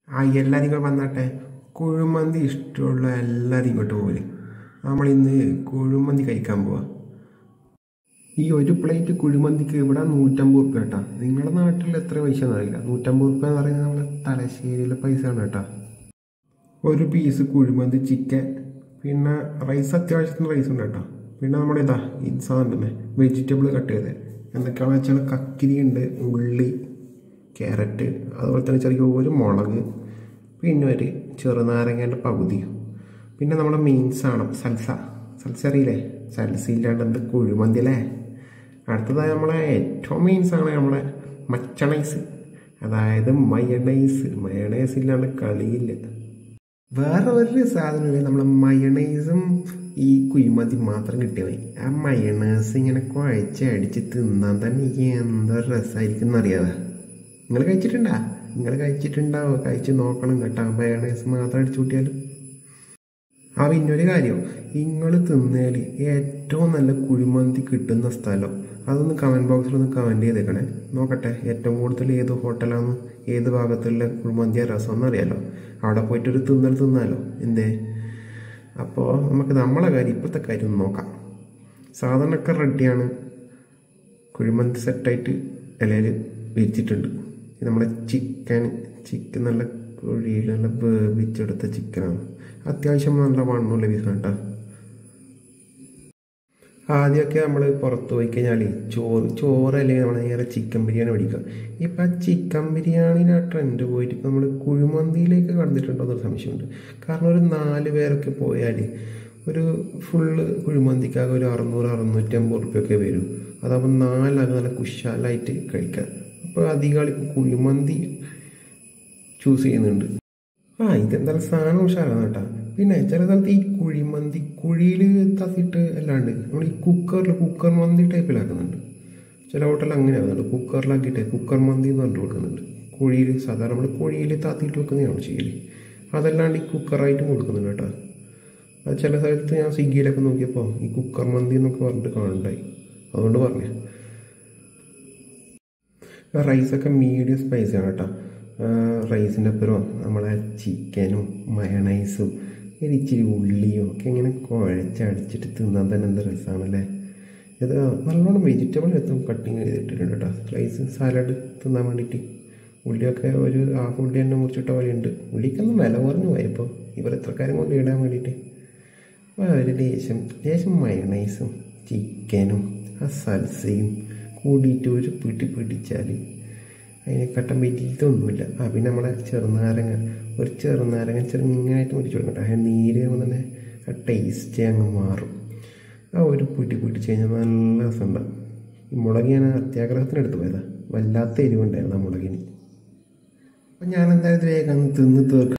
ആ എല്ലാവരും ഇങ്ങോട്ട് വന്നാട്ടെ കുഴിമന്തി ഇഷ്ടമുള്ള എല്ലാവരും ഇങ്ങോട്ട് പോലെ നമ്മളിന്ന് കുഴിമന്തി കഴിക്കാൻ പോവാ ഈ ഒരു പ്ലേറ്റ് കുഴിമന്തിക്ക് ഇവിടെ നൂറ്റമ്പത് റുപ്യ കേട്ടാ നിങ്ങളുടെ നാട്ടിൽ എത്ര പൈസ എന്നറിയില്ല നൂറ്റമ്പത് റുപ്യ എന്ന് പറയുന്നത് നമ്മളെ തലശ്ശേരിയിലെ പൈസ ആണ് കേട്ടാ ഒരു പീസ് കുഴിമന്തി ചിക്കൻ പിന്നെ റൈസ് അത്യാവശ്യത്തിന് റൈസ് ഉണ്ട് കേട്ടോ പിന്നെ നമ്മുടെ ഇതാ ഈ സാധനം തന്നെ വെജിറ്റബിൾ കട്ട് ചെയ്ത് എന്തൊക്കെയാണെന്ന് വെച്ചാൽ കക്കിരി ഉണ്ട് ഉള്ളി ക്യാരറ്റ് അതുപോലെ തന്നെ ചെറിയൊരു മുളക് പിന്നെ ഒരു ചെറുനാരങ്ങേൻ്റെ പകുതി പിന്നെ നമ്മുടെ മെയിൻ സാധനം സൽസ സൽസ അറിയില്ലേ സൽസ ഇല്ലാണ്ട് എന്ത് കുഴിമന്തി അല്ലേ അടുത്തതായി നമ്മളെ ഏറ്റവും മെയിൻ സാധനം നമ്മളെ മച്ചണൈസ് അതായത് മയണൈസ് മയണൈസ് ഇല്ലാണ്ട് കളിയില്ല വേറെ ഒരു സാധനമില്ല നമ്മളെ മയണൈസും ഈ കുഴിമതി മാത്രം കിട്ടിയാൽ മതി ആ മയണൈസ് ഇങ്ങനെ കുഴച്ച് അടിച്ച് തിന്നാൻ തന്നെ എന്താ രസമായിരിക്കും എന്നറിയാതെ നിങ്ങൾ കഴിച്ചിട്ടുണ്ടാ നിങ്ങൾ കഴിച്ചിട്ടുണ്ടാവോ കഴിച്ച് നോക്കണം കേട്ടോ മയണൈസ് മാത്രം അടിച്ചു കൂട്ടിയാൽ ആ പിന്നൊരു കാര്യം നിങ്ങൾ തിന്നേൽ ഏറ്റവും നല്ല കുഴിമന്തി കിട്ടുന്ന സ്ഥലം അതൊന്ന് കമൻറ്റ് ബോക്സിൽ ഒന്ന് കമൻറ്റ് ചെയ്തേക്കണേ നോക്കട്ടെ ഏറ്റവും കൂടുതൽ ഏത് ഹോട്ടലാണ് ഏത് ഭാഗത്തുള്ള കുഴിമന്തിയ രസം എന്നറിയാലോ അവിടെ പോയിട്ടൊരു തിന്നൽ തിന്നാലോ എന്തേ അപ്പോൾ നമുക്ക് നമ്മളെ കാര്യം ഇപ്പോഴത്തെ കാര്യം ഒന്ന് നോക്കാം സാധനമൊക്കെ റെഡിയാണ് കുഴിമന്തി സെറ്റായിട്ട് ഇലയിൽ വെച്ചിട്ടുണ്ട് ഇത് നമ്മളെ ചിക്കൻ ചിക്കൻ നല്ല കുഴിയിൽ നല്ല വേവിച്ചെടുത്ത ചിക്കനാണ് അത്യാവശ്യം നല്ല വണ്ണമുള്ള പീസാണ് കേട്ടോ ആദ്യമൊക്കെ നമ്മൾ പുറത്ത് പോയി കഴിഞ്ഞാൽ ചോറ് ചോറ് അല്ലെങ്കിൽ നമ്മൾ നേരെ ചിക്കൻ ബിരിയാണി മേടിക്കുക ഇപ്പം ആ ചിക്കൻ ബിരിയാണിയുടെ ആ ട്രെൻഡ് പോയിട്ട് ഇപ്പം നമ്മൾ കുഴിമന്തിയിലേക്ക് കടന്നിട്ടുണ്ടോ എന്നൊരു സംശയമുണ്ട് കാരണം ഒരു നാല് പേരൊക്കെ പോയാൽ ഒരു ഫുള്ള് കുഴിമന്തിക്കാകെ ഒരു അറുന്നൂറ് അറുന്നൂറ്റമ്പത് റുപ്യൊക്കെ വരും അതാകുമ്പോൾ നാലാകെ നല്ല കുശാലായിട്ട് കഴിക്കാം അപ്പോൾ അധികം ആൾ കുഴിമന്തി ചൂസ് ചെയ്യുന്നുണ്ട് ആ ഇതെന്തായാലും സാധനം ഉഷാറാണ് കേട്ടോ പിന്നെ ചില സ്ഥലത്ത് ഈ കുഴിമന്തി കുഴിയിൽ തത്തിയിട്ട് അല്ലാണ്ട് നമ്മൾ ഈ കുക്കറിൽ കുക്കർ മന്തി ടൈപ്പിലാക്കുന്നുണ്ട് ചില ഹോട്ടലിൽ അങ്ങനെ ആകുന്നുണ്ട് കുക്കറിലാക്കിയിട്ട് കുക്കർ മന്തി എന്ന് പറഞ്ഞു കൊടുക്കുന്നുണ്ട് കുഴിയിൽ സാധാരണ നമ്മൾ കുഴിയിൽ താത്തിയിട്ട് വെക്കുന്നതാണ് ചെയ്യല് അതല്ലാണ്ട് ഈ കുക്കറായിട്ടും കൊടുക്കുന്നുണ്ട് കേട്ടോ അത് ചില സ്ഥലത്ത് ഞാൻ സ്വിഗ്ഗിയിലൊക്കെ നോക്കിയപ്പോൾ ഈ കുക്കർ മന്തി എന്നൊക്കെ പറഞ്ഞിട്ട് കാണണ്ടായി അതുകൊണ്ട് പറഞ്ഞു റൈസൊക്കെ മീഡിയം സ്പൈസിയാണ് കേട്ടോ റൈസിൻ്റെ ഒപ്പരം നമ്മളെ ചിക്കനും മയണൈസും ഒരു ഇച്ചിരി ഉള്ളിയും ഒക്കെ ഇങ്ങനെ കുഴച്ചടിച്ചിട്ട് തിന്നാൻ തന്നെ എന്ത് രസമാണല്ലേ ഇത് നല്ലോണം വെജിറ്റബിൾ എത്തും കട്ടിങ് ചെയ്തിട്ടുണ്ട് കേട്ടോ റൈസ് സാലഡ് തിന്നാൻ വേണ്ടിയിട്ട് ഉള്ളിയൊക്കെ ഒരു ഹാഫ് ഉള്ളി തന്നെ മുറിച്ചിട്ട വഴിയുണ്ട് ഉള്ളിക്കൊന്നും വില കുറഞ്ഞു പോയപ്പോൾ ഇവർ എത്രക്കാരും കൊണ്ട് ഇടാൻ വേണ്ടിയിട്ട് ഒരു ലേശം ലേശം മയണൈസും ചിക്കനും ആ സൽസയും കൂടിയിട്ട് ഒരു പിടി പിടിച്ചാൽ അതിനെക്കാട്ടും വലിയതൊന്നുമില്ല ആ പിന്നെ നമ്മളെ ചെറുനാരങ്ങ ഒരു ചെറുനാരങ്ങ ചെറുങ്ങനായിട്ട് മുറിച്ച് കൊടുക്കട്ടെ ആ നീര് ആകുമ്പോൾ തന്നെ ആ ടേസ്റ്റ് അങ്ങ് മാറും ആ ഒരു പിടി പിടിച്ച് കഴിഞ്ഞാൽ നല്ല രസമുണ്ടാവും ഈ മുളക് ഞാൻ അത്യാഗ്രഹത്തിന് എടുത്ത് പോയതാ വല്ലാത്ത എരിവുണ്ടായിരുന്നു ആ മുളകിന് അപ്പം ഞാൻ എന്തായാലും വേഗം തിന്ന് തീർക്കാം